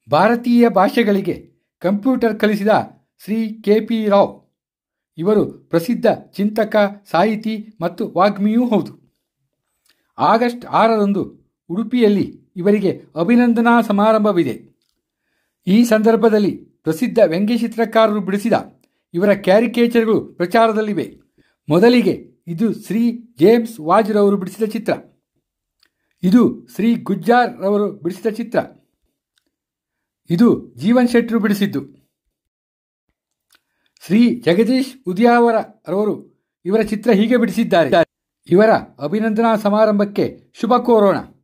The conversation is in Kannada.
ಭಾರತೀಯ ಭಾಷೆಗಳಿಗೆ ಕಂಪ್ಯೂಟರ್ ಕಲಿಸಿದ ಶ್ರೀ ಕೆ ಪಿ ರಾವ್ ಇವರು ಪ್ರಸಿದ್ಧ ಚಿಂತಕ ಸಾಹಿತಿ ಮತ್ತು ವಾಗ್ಮಿಯೂ ಹೌದು ಆಗಸ್ಟ್ ಆರರಂದು ಉಡುಪಿಯಲ್ಲಿ ಇವರಿಗೆ ಅಭಿನಂದನಾ ಸಮಾರಂಭವಿದೆ ಈ ಸಂದರ್ಭದಲ್ಲಿ ಪ್ರಸಿದ್ಧ ವ್ಯಂಗ್ಯಚಿತ್ರಕಾರರು ಬಿಡಿಸಿದ ಇವರ ಕ್ಯಾರಿಕೇಚರ್ಗಳು ಪ್ರಚಾರದಲ್ಲಿವೆ ಮೊದಲಿಗೆ ಇದು ಶ್ರೀ ಜೇಮ್ಸ್ ವಾಜ್ ರವರು ಬಿಡಿಸಿದ ಚಿತ್ರ ಇದು ಶ್ರೀ ಗುಜ್ಜಾರ್ ರವರು ಬಿಡಿಸಿದ ಚಿತ್ರ ಇದು ಜೀವನ್ ಶೆಟ್ರು ಬಿಡಿಸಿದ್ದು ಶ್ರೀ ಜಗದೀಶ್ ಉದ್ಯಾವರ ರವರು ಇವರ ಚಿತ್ರ ಹೀಗೆ ಬಿಡಿಸಿದ್ದಾರೆ ಇವರ ಅಭಿನಂದನಾ ಸಮಾರಂಭಕ್ಕೆ ಶುಭ ಕೋರೋಣ